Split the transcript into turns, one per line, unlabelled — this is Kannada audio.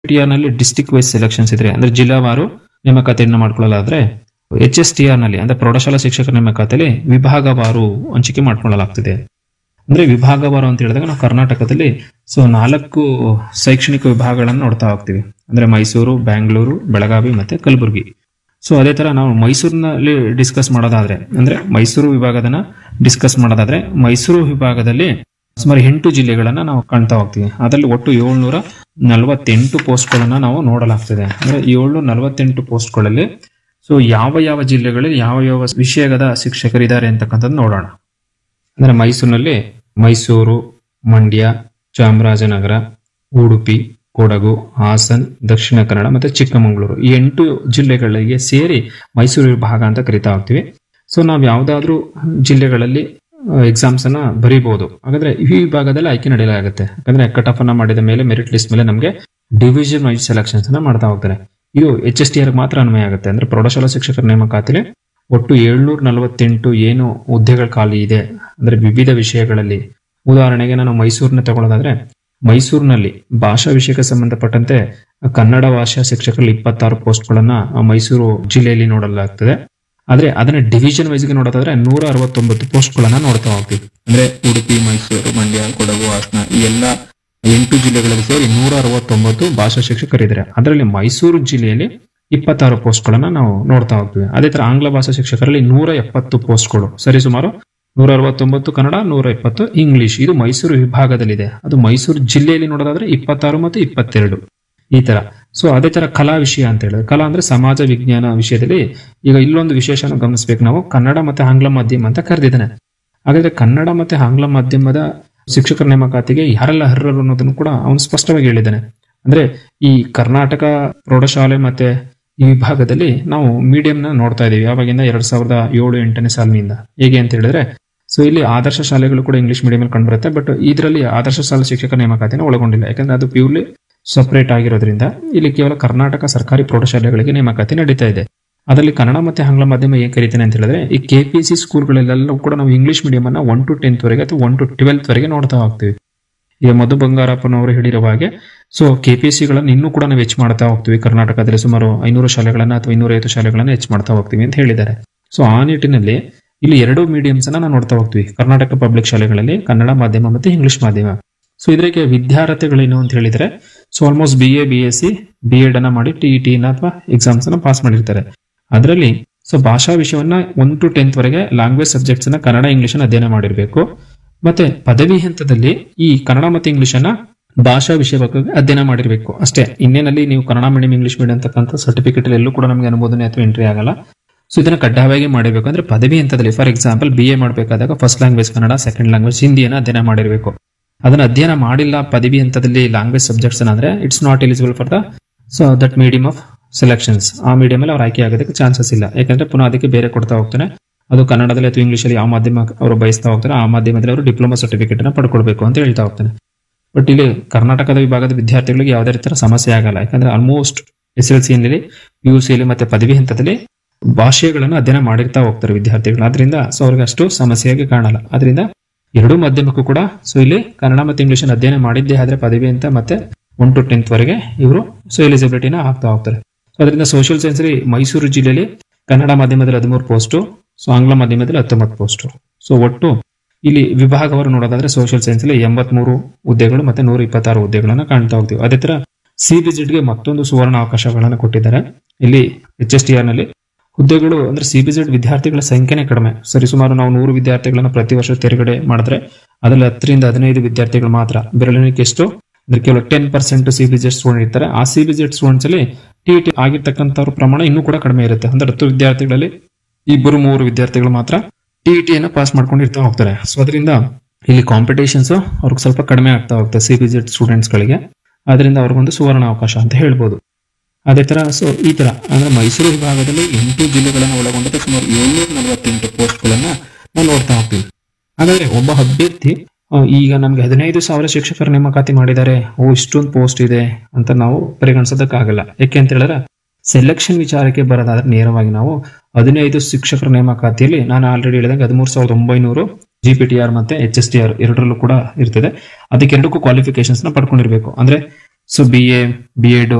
ಟಿ ಆರ್ ನಲ್ಲಿ ಡಿಸ್ಟಿಕ್ ವೈಸ್ ಸೆಲೆಕ್ಷನ್ಸ್ ಇದ್ರೆ ಅಂದ್ರೆ ಜಿಲ್ಲಾವಾರು ನೇಮಕಾತಿಯನ್ನ ಮಾಡ್ಕೊಳ್ಳಲಾದ್ರೆ ಎಚ್ ಎಸ್ ಟಿ ಆರ್ ನಲ್ಲಿ ಅಂದ್ರೆ ಪ್ರೌಢಶಾಲಾ ಶಿಕ್ಷಕರ ನೇಮಕಾತಿಯಲ್ಲಿ ವಿಭಾಗವಾರು ಹಂಚಿಕೆ ಮಾಡ್ಕೊಳ್ಳಲಾಗ್ತಿದೆ ಅಂದ್ರೆ ವಿಭಾಗವಾರು ಅಂತ ಹೇಳಿದಾಗ ನಾವು ಕರ್ನಾಟಕದಲ್ಲಿ ಸೊ ನಾಲ್ಕು ಶೈಕ್ಷಣಿಕ ವಿಭಾಗಗಳನ್ನು ನೋಡ್ತಾ ಹೋಗ್ತೀವಿ ಅಂದ್ರೆ ಮೈಸೂರು ಬ್ಯಾಂಗ್ಳೂರು ಬೆಳಗಾವಿ ಮತ್ತೆ ಕಲಬುರಗಿ ಸೊ ಅದೇ ತರ ನಾವು ಮೈಸೂರಿನಲ್ಲಿ ಡಿಸ್ಕಸ್ ಮಾಡೋದಾದ್ರೆ ಅಂದ್ರೆ ಮೈಸೂರು ವಿಭಾಗದನ್ನ ಡಿಸ್ಕಸ್ ಮಾಡೋದಾದ್ರೆ ಮೈಸೂರು ವಿಭಾಗದಲ್ಲಿ ಸುಮಾರು ಎಂಟು ಜಿಲ್ಲೆಗಳನ್ನ ನಾವು ಕಾಣ್ತಾ ಹೋಗ್ತೀವಿ ಅದರಲ್ಲಿ ಒಟ್ಟು ಏಳ್ನೂರ ನಲವತ್ತೆಂಟು ಪೋಸ್ಟ್ಗಳನ್ನ ನಾವು ನೋಡಲಾಗ್ತದೆ ಅಂದ್ರೆ ಏಳ್ನೂರ ನಲವತ್ತೆಂಟು ಪೋಸ್ಟ್ಗಳಲ್ಲಿ ಸೊ ಯಾವ ಯಾವ ಜಿಲ್ಲೆಗಳಲ್ಲಿ ಯಾವ ಯಾವ ವಿಷಯದ ಶಿಕ್ಷಕರಿದ್ದಾರೆ ಅಂತಕ್ಕಂಥದ್ದು ನೋಡೋಣ ಅಂದ್ರೆ ಮೈಸೂರಿನಲ್ಲಿ ಮೈಸೂರು ಮಂಡ್ಯ ಚಾಮರಾಜನಗರ ಉಡುಪಿ ಕೊಡಗು ಹಾಸನ್ ದಕ್ಷಿಣ ಕನ್ನಡ ಮತ್ತೆ ಚಿಕ್ಕಮಗಳೂರು ಈ ಎಂಟು ಜಿಲ್ಲೆಗಳಿಗೆ ಸೇರಿ ಮೈಸೂರು ವಿಭಾಗ ಅಂತ ಕರಿತಾ ಹೋಗ್ತೀವಿ ಸೊ ನಾವು ಯಾವ್ದಾದ್ರು ಜಿಲ್ಲೆಗಳಲ್ಲಿ ಎಕ್ಸಾಮ್ಸ್ ಅನ್ನ ಬರೀಬಹುದು ಹಾಗಾದ್ರೆ ಈ ವಿಭಾಗದಲ್ಲಿ ಆಯ್ಕೆ ನಡೆಯಲಾಗುತ್ತೆ ಯಾಕಂದ್ರೆ ಕಟ್ ಆಫ್ ಅನ್ನ ಮಾಡಿದ ಮೇಲೆ ಮೆರಿಟ್ ಲಿಸ್ಟ್ ಮೇಲೆ ನಮಗೆ ಡಿವಿಷನ್ ವೈಸ್ ಸೆಲೆಕ್ಷನ್ಸ್ ಅನ್ನ ಮಾಡ್ತಾ ಹೋಗ್ತಾರೆ ಇದು ಎಚ್ ಎಸ್ ಟಿ ಆರ್ ಮಾತ್ರ ಅನ್ವಯ ಆಗುತ್ತೆ ಅಂದ್ರೆ ಪ್ರೌಢಶಾಲಾ ಶಿಕ್ಷಕರ ನೇಮಕಾತಿಲಿ ಒಟ್ಟು ಏಳ್ನೂರ ನಲವತ್ತೆಂಟು ಏನು ಹುದ್ದೆಗಳ ಖಾಲಿ ಇದೆ ಅಂದ್ರೆ ವಿವಿಧ ವಿಷಯಗಳಲ್ಲಿ ಉದಾಹರಣೆಗೆ ನಾನು ಮೈಸೂರಿನ ತಗೊಳ್ಳೋದಾದ್ರೆ ಮೈಸೂರಿನಲ್ಲಿ ಭಾಷಾ ವಿಷಯಕ್ಕೆ ಸಂಬಂಧಪಟ್ಟಂತೆ ಕನ್ನಡ ಭಾಷಾ ಶಿಕ್ಷಕರಲ್ಲಿ ಇಪ್ಪತ್ತಾರು ಪೋಸ್ಟ್ಗಳನ್ನ ಮೈಸೂರು ಜಿಲ್ಲೆಯಲ್ಲಿ ನೋಡಲಾಗ್ತದೆ ಆದ್ರೆ ಅದನ್ನ ಡಿವಿಷನ್ ವೈಸ್ಗೆ ನೋಡೋದಾದ್ರೆ ನೂರ ಅರವತ್ತೊಂಬತ್ತು ಪೋಸ್ಟ್ಗಳನ್ನ ನೋಡ್ತಾ ಹೋಗ್ತೀವಿ ಅಂದ್ರೆ ಉಡುಪಿ ಮೈಸೂರು ಮಂಡ್ಯ ಕೊಡಗು ಹಾಸನ ಈ ಎಲ್ಲ ಎಂಟು ಜಿಲ್ಲೆಗಳಲ್ಲಿ ಸೇರಿ ನೂರ ಅರವತ್ತೊಂಬತ್ತು ಭಾಷಾ ಶಿಕ್ಷಕರಿದ್ದಾರೆ ಅದರಲ್ಲಿ ಮೈಸೂರು ಜಿಲ್ಲೆಯಲ್ಲಿ ಇಪ್ಪತ್ತಾರು ಪೋಸ್ಟ್ಗಳನ್ನ ನಾವು ನೋಡ್ತಾ ಹೋಗ್ತೀವಿ ಅದೇ ತರ ಆಂಗ್ಲ ಭಾಷಾ ಶಿಕ್ಷಕರಲ್ಲಿ ನೂರ ಎಪ್ಪತ್ತು ಪೋಸ್ಟ್ಗಳು ಸರಿ ಸುಮಾರು ನೂರ ಅರವತ್ತೊಂಬತ್ತು ಕನ್ನಡ ನೂರ ಇಪ್ಪತ್ತು ಇಂಗ್ಲಿಷ್ ಇದು ಮೈಸೂರು ವಿಭಾಗದಲ್ಲಿದೆ ಅದು ಮೈಸೂರು ಜಿಲ್ಲೆಯಲ್ಲಿ ನೋಡೋದಾದ್ರೆ ಇಪ್ಪತ್ತಾರು ಮತ್ತು ಇಪ್ಪತ್ತೆರಡು ಈ ತರ ಸೊ ಅದೇ ತರ ಕಲಾ ವಿಷಯ ಅಂತ ಹೇಳಿದ್ರೆ ಕಲಾ ಅಂದ್ರೆ ಸಮಾಜ ವಿಜ್ಞಾನ ವಿಷಯದಲ್ಲಿ ಈಗ ಇಲ್ಲೊಂದು ವಿಶೇಷನ ಗಮನಿಸಬೇಕು ನಾವು ಕನ್ನಡ ಮತ್ತೆ ಆಂಗ್ಲ ಮಾಧ್ಯಮ ಅಂತ ಕರೆದಿದ್ದಾನೆ ಹಾಗಾದ್ರೆ ಕನ್ನಡ ಮತ್ತೆ ಆಂಗ್ಲ ಮಾಧ್ಯಮದ ಶಿಕ್ಷಕರ ನೇಮಕಾತಿಗೆ ಯಾರೆಲ್ಲ ಅರ್ಹರು ಅನ್ನೋದನ್ನು ಕೂಡ ಅವನು ಸ್ಪಷ್ಟವಾಗಿ ಹೇಳಿದ್ದಾನೆ ಅಂದ್ರೆ ಈ ಕರ್ನಾಟಕ ಪ್ರೌಢಶಾಲೆ ಮತ್ತೆ ಈ ವಿಭಾಗದಲ್ಲಿ ನಾವು ಮೀಡಿಯಂನ ನೋಡ್ತಾ ಇದೀವಿ ಯಾವಾಗಿಂದ ಎರಡ್ ಸಾವಿರದ ಏಳು ಎಂಟನೇ ಸಾಲಿನಿಂದ ಹೇಗೆ ಅಂತ ಹೇಳಿದ್ರೆ ಸೊ ಇಲ್ಲಿ ಆದರ್ಶ ಶಾಲೆಗಳು ಕೂಡ ಇಂಗ್ಲಿಷ್ ಮೀಡಿಯಂ ಅಲ್ಲಿ ಕಂಡುಬರುತ್ತೆ ಬಟ್ ಇದರಲ್ಲಿ ಆದರ್ಶ ಶಾಲಾ ಶಿಕ್ಷಕ ನೇಮಕಾತಿನ ಒಳಗೊಂಡಿಲ್ಲ ಯಾಕಂದ್ರೆ ಅದು ಪ್ಯೂರ್ಲಿ ಸಪರೇಟ್ ಆಗಿರೋದ್ರಿಂದ ಇಲ್ಲಿ ಕೇವಲ ಕರ್ನಾಟಕ ಸರ್ಕಾರಿ ಪ್ರೌಢಶಾಲೆಗಳಿಗೆ ನೇಮಕಾತಿ ನಡೀತಾ ಇದೆ ಅದರಲ್ಲಿ ಕನ್ನಡ ಮತ್ತೆ ಆಂಗ್ಲ ಮಾಧ್ಯಮ ಏನ್ ಕರಿತೇನೆ ಅಂತ ಹೇಳಿದ್ರೆ ಈ ಕೆ ಪಿ ಸಿ ಸ್ಕೂಲ್ಗಳಲ್ಲೆಲ್ಲ ಕೂಡ ನಾವು ಇಂಗ್ಲಿಷ್ ಮೀಡಿಯಂ ಅನ್ನ ಒನ್ ಟು ಟೆಂತ್ ವರೆಗೆ ಅಥವಾ ಒನ್ ಟು ಟ್ವೆಲ್ತ್ ವರೆಗೆ ನೋಡ್ತಾ ಹೋಗ್ತೀವಿ ಈಗ ಮಧು ಬಂಗಾರಪ್ಪನವರು ಹೇಳಿರುವ ಹಾಗೆ ಸೊ ಕೆ ಪಿ ಸಿ ಗಳನ್ನ ಇನ್ನೂ ಕೂಡ ನಾವು ಹೆಚ್ಚು ಮಾಡ್ತಾ ಹೋಗ್ತೀವಿ ಕರ್ನಾಟಕದಲ್ಲಿ ಸುಮಾರು ಐನೂರು ಶಾಲೆಗಳನ್ನ ಅಥವಾ ಇನ್ನೂರೈವತ್ತು ಶಾಲೆಗಳನ್ನ ಹೆಚ್ಚು ಮಾಡ್ತಾ ಹೋಗ್ತೀವಿ ಅಂತ ಹೇಳಿದ್ದಾರೆ ಸೊ ಆ ನಿಟ್ಟಿನಲ್ಲಿ ಇಲ್ಲಿ ಎರಡು ಮೀಡಿಯಮ್ಸ್ ಅನ್ನ ನಾವು ನೋಡ್ತಾ ಹೋಗ್ತೀವಿ ಕರ್ನಾಟಕ ಪಬ್ಲಿಕ್ ಶಾಲೆಗಳಲ್ಲಿ ಕನ್ನಡ ಮಾಧ್ಯಮ ಮತ್ತೆ ಇಂಗ್ಲಿಷ್ ಮಾಧ್ಯಮ ಸೊ ಇದಕ್ಕೆ ವಿದ್ಯಾರ್ಥಿಗಳೇನು ಅಂತ ಹೇಳಿದ್ರೆ so almost B A B S C B Ed ಅನ್ನ ಮಾಡಿ ಟಿ ಟಿ ಅಥವಾ ಎಕ್ಸಾಮ್ಸ್ ಅನ್ನ ಪಾಸ್ ಮಾಡಿರ್ತಾರೆ ಅದರಲ್ಲಿ ಸೊ ಭಾಷಾ ವಿಷಯವನ್ನ ಒನ್ ಟು ಟೆಂತ್ ವರೆಗೆ ಲ್ಯಾಂಗ್ವೇಜ್ ಸಬ್ಜೆಕ್ಟ್ಸ್ ಅನ್ನ ಕನ್ನಡ ಇಂಗ್ಲಿಷ್ ಅನ್ನ ಅಧ್ಯಯನ ಮಾಡಿರಬೇಕು ಮತ್ತೆ ಪದವಿ ಹಂತದಲ್ಲಿ ಈ ಕನ್ನಡ ಮತ್ತೆ ಇಂಗ್ಲಿಷ್ ಅನ್ನ ಭಾಷಾ ವಿಷಯ ಬಗ್ಗೆ ಅಧ್ಯಯನ ಮಾಡಿರಬೇಕು ಅಷ್ಟೇ ಇನ್ನೇನಲ್ಲಿ ನೀವು ಕನ್ನಡ ಮೀಡಿಯಂ ಇಂಗ್ಲಿಷ್ ಮೀಡಿಯಂ ಅಂತಕ್ಕಂಥ ಸರ್ಟಿಫಿಕೇಟ್ ಎಲ್ಲೂ ಕೂಡ ನಮಗೆ ಅನುಮೋದನೆ ಅಥವಾ ಎಂಟ್ರಿ ಆಗಲ್ಲ ಸೊ ಇದನ್ನ ಕಡ್ಡಾಯವಾಗಿ ಮಾಡಬೇಕು ಅಂದ್ರೆ ಪದವಿ ಹಂತದಲ್ಲಿ ಫಾರ್ ಎಕ್ಸಾಂಪಲ್ ಬಿ ಎ ಮಾಡಬೇಕಾದಾಗ first language Kannada second language ಹಿಂದಿಯನ್ನು ಅಧ್ಯಯನ ಮಾಡಿರಬೇಕು ಅದನ್ನ ಅಧ್ಯಯನ ಮಾಡಿಲ್ಲ ಪದವಿ ಹಂತದಲ್ಲಿ ಲ್ಯಾಂಗ್ವೇಜ್ ಸಬ್ಜೆಕ್ಟ್ಸ್ ಅಂದ್ರೆ it's not eligible for the so that medium of selections ಆ ಮೀಡಿಯಂ ಅಲ್ಲಿ ಅವ್ರು ಆಯ್ಕೆ ಆಗೋದಕ್ಕೆ ಚಾನ್ಸಸ್ ಇಲ್ಲ ಯಾಕಂದ್ರೆ ಪುನಃ ಅದಕ್ಕೆ ಬೇರೆ ಕೊಡ್ತಾ ಹೋಗ್ತಾನೆ ಅದು ಕನ್ನಡದಲ್ಲಿ ಅಥವಾ ಇಂಗ್ಲಿಷಲ್ಲಿ ಯಾವ ಮಾಧ್ಯಮ ಅವರು ಬಯಸ್ತಾ ಹೋಗ್ತಾರೆ ಆ ಮಾಧ್ಯಮದಲ್ಲಿ ಅವರು ಡಿಪ್ಲೊಮಾ ಸರ್ಟಿಫಿಕೇಟ್ ಅನ್ನ ಪಡ್ಕೊಳ್ಬೇಕು ಅಂತ ಹೇಳ್ತಾ ಹೋಗ್ತಾನೆ ಬಟ್ ಇಲ್ಲಿ ಕರ್ನಾಟಕದ ವಿಭಾಗದ ವಿದ್ಯಾರ್ಥಿಗಳಿಗೆ ಯಾವುದೇ ರೀತಿಯ ಸಮಸ್ಯೆ ಆಗಲ್ಲ ಯಾಕಂದ್ರೆ almost S L C P U ಸಿಯಲ್ಲಿ ಮತ್ತೆ ಪದವಿ ಹಂತದಲ್ಲಿ ಭಾಷೆಗಳನ್ನು ಅಧ್ಯಯನ ಮಾಡಿರ್ತಾ ಹೋಗ್ತಾರೆ ವಿದ್ಯಾರ್ಥಿಗಳು ಆದ್ರಿಂದ ಸೊ ಅವ್ರಿಗೆ ಅಷ್ಟು ಸಮಸ್ಯೆಯಾಗಿ ಕಾಣಲ್ಲ ಆದ್ರಿಂದ ಎರಡೂ ಮಾಧ್ಯಮಕ್ಕೂ ಕೂಡ ಸೊ ಇಲ್ಲಿ ಕನ್ನಡ ಮತ್ತೆ ಇಂಗ್ಲಿಷ್ ಅಧ್ಯಯನ ಮಾಡಿದ್ದೇ ಆದ್ರೆ ಪದವಿ ಅಂತ ಮತ್ತೆ ಒನ್ ಟು ಟೆಂತ್ ವರೆಗೆ ಇವರು ಸೊ ಎಲಿಜಿಬಿಲಿಟಿನ ಹಾಕ್ತಾ ಹೋಗ್ತಾರೆ ಸೊ ಅದರಿಂದ ಸೋಷಿಯಲ್ ಸೈನ್ಸ್ ಅಲ್ಲಿ ಮೈಸೂರು ಜಿಲ್ಲೆಯಲ್ಲಿ ಕನ್ನಡ ಮಾಧ್ಯಮದಲ್ಲಿ ಹದಿಮೂರು ಪೋಸ್ಟು ಸೊ ಆಂಗ್ಲ ಮಾಧ್ಯಮದಲ್ಲಿ ಹತ್ತೊಂಬತ್ತು ಪೋಸ್ಟು ಸೊ ಒಟ್ಟು ಇಲ್ಲಿ ವಿಭಾಗವರು ನೋಡೋದಾದ್ರೆ ಸೋಷಿಯಲ್ ಸೈನ್ಸ್ ಅಲ್ಲಿ ಎಂಬತ್ಮೂರು ಹುದ್ದೆಗಳು ಮತ್ತೆ ನೂರ ಇಪ್ಪತ್ತಾರು ಹುದ್ದೆಗಳನ್ನ ಕಾಣ್ತಾ ಹೋಗ್ತೀವಿ ಅದೇ ತರ ಸಿ ಗೆ ಮತ್ತೊಂದು ಸುವರ್ಣ ಅವಕಾಶಗಳನ್ನು ಕೊಟ್ಟಿದ್ದಾರೆ ಇಲ್ಲಿ ಎಚ್ ಎಸ್ ಟಿ ಆರ್ ನಲ್ಲಿ ಹುದ್ದೆಗಳು ಅಂದ್ರೆ ಸಿ ಬಿ ವಿದ್ಯಾರ್ಥಿಗಳ ಸಂಖ್ಯೆನೇ ಕಡಿಮೆ ಸರಿ ಸುಮಾರು ನಾವು ನೂರು ವಿದ್ಯಾರ್ಥಿಗಳನ್ನ ಪ್ರತಿ ವರ್ಷ ತೆರಗಡೆ ಮಾಡಿದ್ರೆ ಅದರಲ್ಲಿ ಹತ್ತರಿಂದ ಹದಿನೈದು ವಿದ್ಯಾರ್ಥಿಗಳು ಮಾತ್ರ ಬೆರಳಿನಕ್ಕೆ ಎಷ್ಟು ಅಂದ್ರೆ ಕೇವಲ ten percent C B Z student ಇರ್ತಾರೆ ಆ ಸಿ ಬಿ ಜೆಡ್ ಸ್ಟೂಡೆಂಟ್ಸ್ ಅಲ್ಲಿ ಟಿ ಟಿ ಆಗಿರ್ತಕ್ಕಂಥವ್ರ ಪ್ರಮಾಣ ಇನ್ನೂ ಕೂಡ ಕಡಿಮೆ ಇರುತ್ತೆ ಅಂದ್ರೆ ಹತ್ತು ವಿದ್ಯಾರ್ಥಿಗಳಲ್ಲಿ ಇಬ್ಬರು ಮೂರು ವಿದ್ಯಾರ್ಥಿಗಳು ಮಾತ್ರ ಟಿ ಟಿಯನ್ನು ಪಾಸ್ ಮಾಡ್ಕೊಂಡು ಇರ್ತಾ ಹೋಗ್ತಾರೆ ಸೊ ಅದರಿಂದ ಇಲ್ಲಿ ಕಾಂಪಿಟೇಷನ್ಸ್ ಅವ್ರಿಗೆ ಸ್ವಲ್ಪ ಕಡಿಮೆ ಆಗ್ತಾ ಹೋಗುತ್ತೆ ಸಿ ಬಿ ಜೆಡ್ ಸ್ಟೂಡೆಂಟ್ಸ್ ಗಳಿಗೆ ಅದರಿಂದ ಅವ್ರಿಗೊಂದು ಸುವರ್ಣ ಅವಕಾಶ ಅಂತ ಹೇಳ್ಬೋದು ಅದೇ ತರ ಸೊ ಈ ತರ ಅಂದ್ರೆ ಮೈಸೂರು ವಿಭಾಗದಲ್ಲಿ ಎಂಟು ಜಿಲ್ಲೆಗಳನ್ನು ಒಳಗೊಂಡಂತೆ ಸುಮಾರು ಏಳ್ನೂರ ನಲವತ್ತೆಂಟು ಪೋಸ್ಟ್ಗಳನ್ನ ನಾವು ನೋಡ್ತಾ ಹೋಗ್ತೀವಿ ಹಾಗಾದ್ರೆ ಒಬ್ಬ ಅಭ್ಯರ್ಥಿ ಆ, ಈಗ ನಮ್ಗೆ ಹದಿನೈದು ಸಾವಿರ ಶಿಕ್ಷಕರ ನೇಮಕಾತಿ ಮಾಡಿದ್ದಾರೆ ಓ ಇಷ್ಟೊಂದು ಪೋಸ್ಟ್ ಇದೆ ಅಂತ ನಾವು ಪರಿಗಣಿಸೋದಕ್ಕಾಗಲ್ಲ ಯಾಕೆ ಅಂತ ಹೇಳಿದ್ರೆ ಸೆಲೆಕ್ಷನ್ ವಿಚಾರಕ್ಕೆ ಬರೋದಾದ್ರೆ ನೇರವಾಗಿ ನಾವು ಹದಿನೈದು ಶಿಕ್ಷಕರ ನೇಮಕಾತಿಯಲ್ಲಿ ನಾನು ಆಲ್ರೆಡಿ ಹೇಳಿದಂಗೆ ಹದಿಮೂರು ಸಾವಿರದ ಒಂಬೈನೂರು ಜಿ ಪಿ ಟಿ ಆರ್ ಮತ್ತೆ ಎಚ್ ಎಸ್ ಟಿ ಆರ್ ಎರಡರಲ್ಲೂ ಕೂಡ ಇರ್ತದೆ ಅದಕ್ಕೆ ಎರಡಕ್ಕೂ ಕ್ವಾಲಿಫಿಕೇಶನ್ಸ್ ನ ಪಡ್ಕೊಂಡಿರ್ಬೇಕು ಅಂದ್ರೆ so B A B Ed